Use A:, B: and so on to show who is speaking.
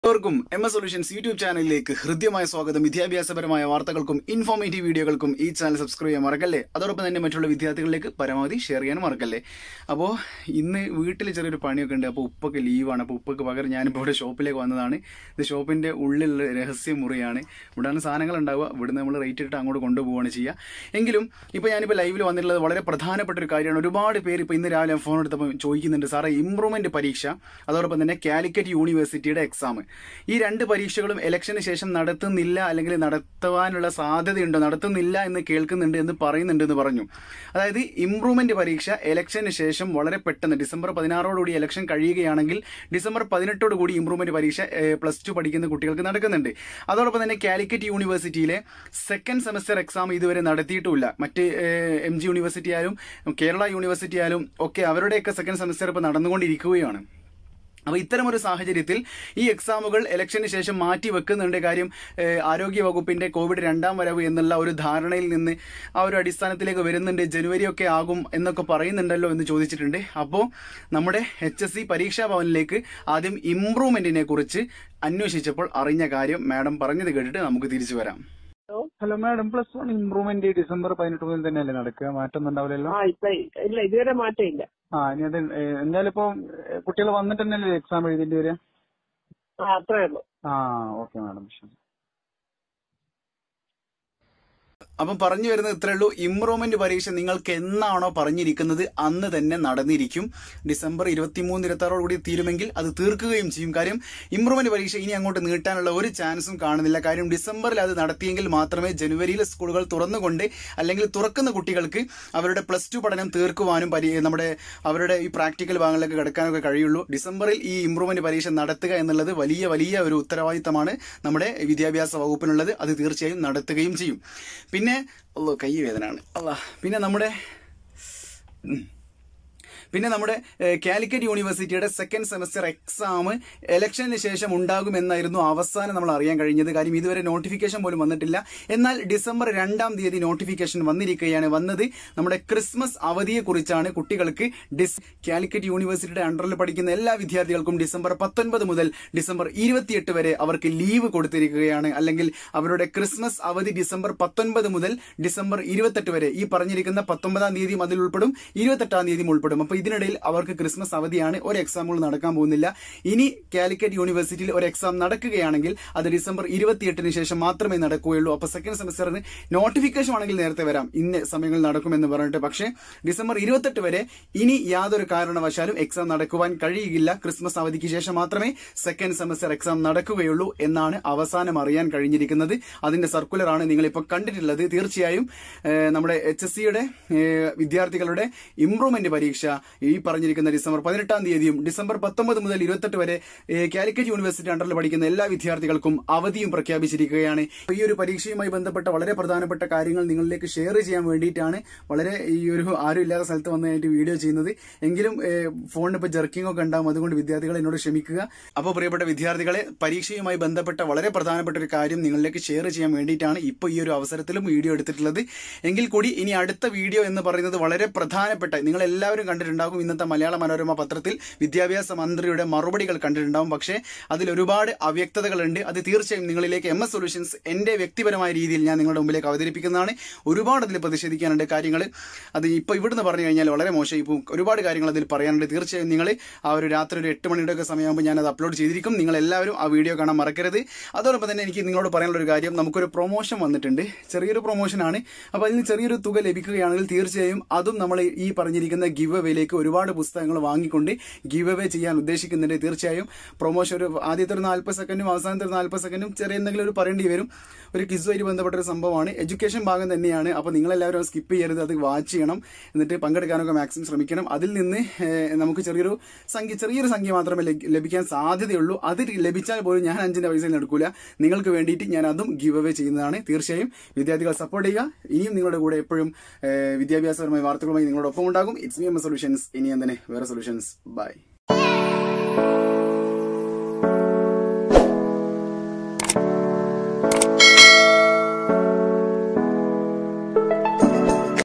A: എല്ലാവർക്കും M S solutions YouTube ചാനലിലേക്ക് ഹൃദ്യമായ സ്വാഗതം വിദ്യാഭ്യാസപരമായ വാർത്തകൾക്കും ഇൻഫോർമേറ്റീവ് വീഡിയോകൾക്കും ഈ ചാനൽ സബ്സ്ക്രൈബ് ചെയ്യാൻ മറക്കല്ലേ അതോടൊപ്പം തന്നെ മറ്റുള്ള വിദ്യാർത്ഥികളിലേക്ക് പരമാവധി ഷെയർ ചെയ്യാനും മറക്കല്ലേ അപ്പോൾ ഇന്ന് വീട്ടിൽ ചെറിയൊരു പണിയൊക്കെ ഉണ്ട് അപ്പോൾ ഉപ്പൊക്കെ ലീവാണ് അപ്പോൾ ഉപ്പൊക്കെ പകരം ഞാനിപ്പോൾ ഇവിടെ ഷോപ്പിലേക്ക് വന്നതാണ് ഇത് ഷോപ്പിൻ്റെ ഉള്ളിലുള്ള രഹസ്യ മുറിയാണ് ഇവിടെയാണ് സാധനങ്ങൾ ഉണ്ടാവുക ഇവിടെ നമ്മൾ റേറ്റ് ഇട്ട് അങ്ങോട്ട് കൊണ്ടുപോവുകയാണ് ചെയ്യുക എങ്കിലും ഇപ്പോൾ ഞാനിപ്പോൾ ലൈവിൽ വന്നിട്ടുള്ളത് വളരെ പ്രധാനപ്പെട്ട ഒരു കാര്യമാണ് ഒരുപാട് പേര് ഇപ്പോൾ ഇന്ന് രാവിലെ ഫോൺ എടുത്തപ്പോൾ ചോദിക്കുന്നുണ്ട് സാറേ ഇംപ്രൂവ്മെന്റ് പരീക്ഷ അതോടൊപ്പം തന്നെ കാലിക്കറ്റ് യൂണിവേഴ്സിറ്റിയുടെ എക്സാം ഈ രണ്ട് പരീക്ഷകളും ഇലക്ഷന് ശേഷം നടത്തുന്നില്ല അല്ലെങ്കിൽ നടത്തുവാനുള്ള സാധ്യതയുണ്ടോ നടത്തുന്നില്ല എന്ന് കേൾക്കുന്നുണ്ട് എന്ന് പറയുന്നുണ്ട് എന്ന് പറഞ്ഞു അതായത് ഇംപ്രൂവ്മെന്റ് പരീക്ഷ ഇലക്ഷന് ശേഷം വളരെ പെട്ടെന്ന് ഡിസംബർ പതിനാറോടുകൂടി ഇലക്ഷൻ കഴിയുകയാണെങ്കിൽ ഡിസംബർ പതിനെട്ടോട് കൂടി ഇംപ്രൂവ്മെന്റ് പരീക്ഷ പ്ലസ് ടു പഠിക്കുന്ന കുട്ടികൾക്ക് നടക്കുന്നുണ്ട് അതോടൊപ്പം തന്നെ കാലിക്കറ്റ് യൂണിവേഴ്സിറ്റിയിലെ സെക്കൻഡ് സെമസ്റ്റർ എക്സാം ഇതുവരെ നടത്തിയിട്ടുമില്ല മറ്റ് എം ജി യൂണിവേഴ്സിറ്റി ആയാലും കേരള യൂണിവേഴ്സിറ്റി ആയാലും ഒക്കെ അവരുടെയൊക്കെ സെക്കൻഡ് സെമസ്റ്റർ ഇപ്പോൾ നടന്നുകൊണ്ടിരിക്കുകയാണ് അപ്പോൾ ഇത്തരം ഒരു സാഹചര്യത്തിൽ ഈ എക്സാമുകൾ ഇലക്ഷന് ശേഷം മാറ്റി വെക്കുന്നുണ്ട് കാര്യം ഏഹ്, ആരോഗ്യ വകുപ്പിന്റെ കോവിഡ് രണ്ടാം വരവ് എന്നുള്ള ഒരു ധാരണയിൽ നിന്ന് ആ ഒരു അടിസ്ഥാനത്തിലേക്ക് വരുന്നുണ്ട് ജനുവരി ഒക്കെ ആകും എന്നൊക്കെ പറയുന്നുണ്ടല്ലോ എന്ന് ചോദിച്ചിട്ടുണ്ട് അപ്പോൾ നമ്മുടെ എച്ച് എസ് സി പരീക്ഷാ ഭവനിലേക്ക് ആദ്യം ഇംപ്രൂവ്മെന്റിനെ കുറിച്ച് അന്വേഷിച്ചപ്പോൾ അറിഞ്ഞ കാര്യം മാഡം പറഞ്ഞത് കേട്ടിട്ട് നമുക്ക് തിരിച്ചു വരാം
B: hello madam plus one improvement December പതിനെട്ട് മുതൽ തന്നെയല്ലേ നടക്കുക മാറ്റൊന്നും ഉണ്ടാവില്ലല്ലോ
C: ആ ഇപ്പൊ ഇല്ല ഇതുവരെ മാറ്റമില്ല
B: ആ ഇനി അത് ഏഹ്, എന്തായാലും ഇപ്പൊ കുട്ടികൾ വന്നിട്ട് തന്നെയല്ലേ എക്സാം എഴുതേണ്ടി വരിക
C: ആ അത്രേ ഉള്ളൂ
B: ആ ഓക്കെ മാഡം ശരി
A: അപ്പം പറഞ്ഞു വരുന്നത് ഇത്രേ ഉള്ളൂ ഇംപ്രൂവ്മെന്റ് പരീക്ഷ നിങ്ങൾക്ക് എന്നാണോ പറഞ്ഞിരിക്കുന്നത് അന്ന് തന്നെ നടന്നിരിക്കും ഡിസംബർ ഇരുപത്തിമൂന്ന് ഇരുപത്തി ആറോട് കൂടി തീരുമെങ്കിൽ അത് തീർക്കുകയും ചെയ്യും കാര്യം ഇംപ്രൂവ്മെന്റ് പരീക്ഷ ഇനി അങ്ങോട്ട് നീട്ടാനുള്ള ഒരു ചാൻസും കാണുന്നില്ല കാര്യം ഡിസംബറിൽ അത് നടത്തിയെങ്കിൽ മാത്രമേ ജനുവരിയിൽ സ്കൂളുകൾ തുറന്നുകൊണ്ട് അല്ലെങ്കിൽ തുറക്കുന്ന കുട്ടികൾക്ക് അവരുടെ പ്ലസ് ടു പഠനം തീർക്കുവാനും പരി- നമ്മുടെ അവരുടെ ഈ പ്രാക്ടിക്കൽ ഭാഗങ്ങളിലേക്ക് കിടക്കാനൊക്കെ കഴിയുള്ളൂ ഡിസംബറിൽ ഈ ഇംപ്രൂവ്മെന്റ് പരീക്ഷ നടത്തുക എന്നുള്ളത് വലിയ വലിയ ഒരു ഉത്തരവാദിത്തമാണ് നമ്മുടെ വിദ്യാഭ്യാസ വകുപ്പിനുള്ളത് അത് തീർച്ചയായും നടത്തുകയും ചെയ്യും പിന്നെ അല്ലോ കൈ വേദനയാണ് അല്ല പിന്നെ നമ്മുടെ ഉം. പിന്നെ നമ്മുടെ ഏഹ്, കാലിക്കറ്റ് യൂണിവേഴ്സിറ്റിയുടെ സെക്കൻഡ് സെമസ്റ്റർ എക്സാം ഇലക്ഷന് ശേഷം ഉണ്ടാകുമെന്നായിരുന്നു അവസാനം നമ്മൾ അറിയാൻ കഴിഞ്ഞത് കാര്യം ഇതുവരെ നോട്ടിഫിക്കേഷൻ പോലും വന്നിട്ടില്ല എന്നാൽ ഡിസംബർ രണ്ടാം തീയതി നോട്ടിഫിക്കേഷൻ വന്നിരിക്കുകയാണ് വന്നത് നമ്മുടെ ക്രിസ്മസ് അവധിയെക്കുറിച്ചാണ് കുട്ടികൾക്ക് ഡിസ് കാലിക്കറ്റ് യൂണിവേഴ്സിറ്റിയുടെ അണ്ടറിൽ പഠിക്കുന്ന എല്ലാ വിദ്യാർത്ഥികൾക്കും ഡിസംബർ പത്തൊൻപത് മുതൽ ഡിസംബർ ഇരുപത്തിയെട്ട് വരെ അവർക്ക് ലീവ് കൊടുത്തിരിക്കുകയാണ് അല്ലെങ്കിൽ അവരുടെ ക്രിസ്മസ് അവധി ഡിസംബർ പത്തൊൻപത് മുതൽ ഡിസംബർ ഇരുപത്തെട്ട് വരെ ഈ പറഞ്ഞിരിക്കുന്ന പത്തൊമ്പതാം തീയതിയും അതിൽ ഉൾപ്പെടും ഇരുപത്തെട്ടാം തീയതിയും ഉൾപ്പെടും അപ്പൊ ഇതിനിടയിൽ അവർക്ക് ക്രിസ്മസ് അവധിയാണ് ഒരു എക്സാമുകൾ നടക്കാൻ പോകുന്നില്ല ഇനി കാലിക്കറ്റ് യൂണിവേഴ്സിറ്റിയിൽ ഒരു എക്സാം നടക്കുകയാണെങ്കിൽ അത് ഡിസംബർ ഇരുപത്തിയെട്ടിന് ശേഷം മാത്രമേ നടക്കുകയുള്ളൂ അപ്പൊ സെക്കൻഡ് സെമസ്റ്ററിന് നോട്ടിഫിക്കേഷൻ ആണെങ്കിൽ നേരത്തെ വരാം ഇന്ന സമയങ്ങളിൽ നടക്കുമെന്ന് പറഞ്ഞിട്ട് പക്ഷേ ഡിസംബർ ഇരുപത്തെട്ട് വരെ ഇനി യാതൊരു കാരണവശാലും എക്സാം നടക്കുവാൻ കഴിയുകയില്ല ക്രിസ്മസ് അവധിക്ക് ശേഷം മാത്രമേ സെക്കൻഡ് സെമസ്റ്റർ എക്സാം നടക്കുകയുള്ളൂ എന്നാണ് അവസാനം അറിയാൻ കഴിഞ്ഞിരിക്കുന്നത് അതിന്റെ സർക്കുലറാണ് നിങ്ങൾ ഇപ്പോൾ കണ്ടിട്ടുള്ളത് തീർച്ചയായും ഏഹ്, നമ്മുടെ എച്ച് എസ് സിയുടെ വിദ്യാർത്ഥികളുടെ ഇംപ്രൂവ്മെന്റ് പരീക്ഷ ഈ പറഞ്ഞിരിക്കുന്ന ഡിസംബർ പതിനെട്ടാം തീയതിയും ഡിസംബർ പത്തൊമ്പത് മുതൽ ഇരുപത്തെട്ട് വരെ ഏഹ്, കാലിക്കറ്റ് യൂണിവേഴ്സിറ്റി അണ്ടറിൽ പഠിക്കുന്ന എല്ലാ വിദ്യാർത്ഥികൾക്കും അവധിയും പ്രഖ്യാപിച്ചിരിക്കുകയാണ് ഈ ഒരു പരീക്ഷയുമായി ബന്ധപ്പെട്ട വളരെ പ്രധാനപ്പെട്ട കാര്യങ്ങൾ നിങ്ങളിലേക്ക് ഷെയർ ചെയ്യാൻ വേണ്ടിയിട്ടാണ് വളരെ ഈ ഒരു ആരും ഇല്ലാത്ത സ്ഥലത്ത് വന്നതായിട്ട് വീഡിയോ ചെയ്യുന്നത് എങ്കിലും ഏഹ്, ഫോണിന് ഇപ്പോൾ ജർക്കിംഗ് ഒക്കെ ഉണ്ടാവും അതുകൊണ്ട് വിദ്യാർത്ഥികൾ എന്നോട് ക്ഷമിക്കുക അപ്പോൾ പ്രിയപ്പെട്ട വിദ്യാർത്ഥികളെ പരീക്ഷയുമായി ബന്ധപ്പെട്ട വളരെ പ്രധാനപ്പെട്ട ഒരു കാര്യം നിങ്ങളിലേക്ക് ഷെയർ ചെയ്യാൻ വേണ്ടിയിട്ടാണ് ഇപ്പോൾ ഈ ഒരു അവസരത്തിലും വീഡിയോ എടുത്തിട്ടുള്ളത് എങ്കിൽ കൂടി ഇനി അടുത്ത വീഡിയോ എന്ന് പറയുന്നത് വളരെ പ്രധാനപ്പെട്ട നിങ്ങൾ എല്ലാവരും കണ്ടിട്ടുണ്ടാകും ഇന്നത്തെ മലയാള മനോരമ പത്രത്തിൽ വിദ്യാഭ്യാസ മന്ത്രിയുടെ മറുപടികൾ കണ്ടിട്ടുണ്ടാകും പക്ഷേ അതിൽ ഒരുപാട് അവ്യക്തതകളുണ്ട് അത് തീർച്ചയായും നിങ്ങളിലേക്ക് എം എസ് സൊല്യൂഷൻസ് എന്റെ വ്യക്തിപരമായ രീതിയിൽ ഞാൻ നിങ്ങളുടെ മുമ്പിലേക്ക് അവതരിപ്പിക്കുന്നതാണ് ഒരുപാട് അതിൽ പ്രതിഷേധിക്കാനുണ്ട് കാര്യങ്ങൾ അത് ഇപ്പോൾ ഇവിടുന്ന് പറഞ്ഞു കഴിഞ്ഞാൽ വളരെ മോശമായി പോകും ഒരുപാട് കാര്യങ്ങൾ അതിൽ പറയാനുണ്ട് തീർച്ചയായും നിങ്ങൾ ആ ഒരു രാത്രി ഒരു എട്ട് മണിയുടെ ഒക്കെ സമയമാകുമ്പോൾ ഞാൻ അത് അപ്ലോഡ് ചെയ്തിരിക്കും നിങ്ങൾ എല്ലാവരും ആ വീഡിയോ കാണാൻ മറക്കരുത് അതോടൊപ്പം തന്നെ എനിക്ക് നിങ്ങളോട് പറയാനുള്ള ഒരു കാര്യം നമുക്കൊരു പ്രൊമോഷൻ വന്നിട്ടുണ്ട് ചെറിയൊരു പ്രൊമോഷനാണ് അപ്പോൾ അതിന് ചെറിയൊരു തുക ലഭിക്കുകയാണെങ്കിൽ തീർച്ചയായും അതും നമ്മൾ ഈ പറഞ്ഞിരിക്കുന്ന ഗിവ് അവേയിലേക്ക് ഒരുപാട് പുസ്തകങ്ങൾ വാങ്ങിക്കൊണ്ട് ഗിവ് അവേ ചെയ്യാൻ ഉദ്ദേശിക്കുന്നുണ്ട് തീർച്ചയായും പ്രൊമോഷൻ ഒരു ആദ്യത്തെ ഒരു നാൽപ്പത് സെക്കൻഡും അവസാനത്തെ ഒരു നാൽപ്പത് സെക്കൻഡും ചെറിയ എന്തെങ്കിലും ഒരു പറയേണ്ടി വരും ഒരു ക്വിസുമായിട്ട് ബന്ധപ്പെട്ട ഒരു സംഭവമാണ് എഡ്യൂക്കേഷൻ ഭാഗം തന്നെയാണ് അപ്പോൾ നിങ്ങളെല്ലാവരും സ്കിപ്പ് ചെയ്യരുത് അത് വാച്ച് ചെയ്യണം എന്നിട്ട് പങ്കെടുക്കാനൊക്കെ മാക്സിമം ശ്രമിക്കണം അതിൽ നിന്ന് ഏഹ്, നമുക്ക് ചെറിയൊരു സംഖ്യ ചെറിയൊരു സംഖ്യ മാത്രമേ ലഭി- ലഭിക്കാൻ സാധ്യതയുള്ളൂ അത് ലഭിച്ചാൽ പോലും ഞാൻ അഞ്ചിന്റെ പൈസ എടുക്കൂല നിങ്ങൾക്ക് വേണ്ടിയിട്ട് ഞാൻ അതും ഗിവ് അവേ ചെയ്യുന്നതാണ് തീർച്ചയായും വിദ്യാർത്ഥികൾ സപ്പോർട്ട് ചെയ്യുക ഇനിയും നിങ്ങളുടെ കൂടെ എപ്പോഴും ഏഹ്, വിദ്യാഭ്യാസപരമായ വാർത്തകളുമായി നിങ്ങളോടൊപ്പം ഉണ്ടാകും ഇറ്റ്സ് മി എം സൊല്യൂഷൻസ് ഇനി എന്തിനെ വേറെ സൊല്യൂഷൻസ് ബൈ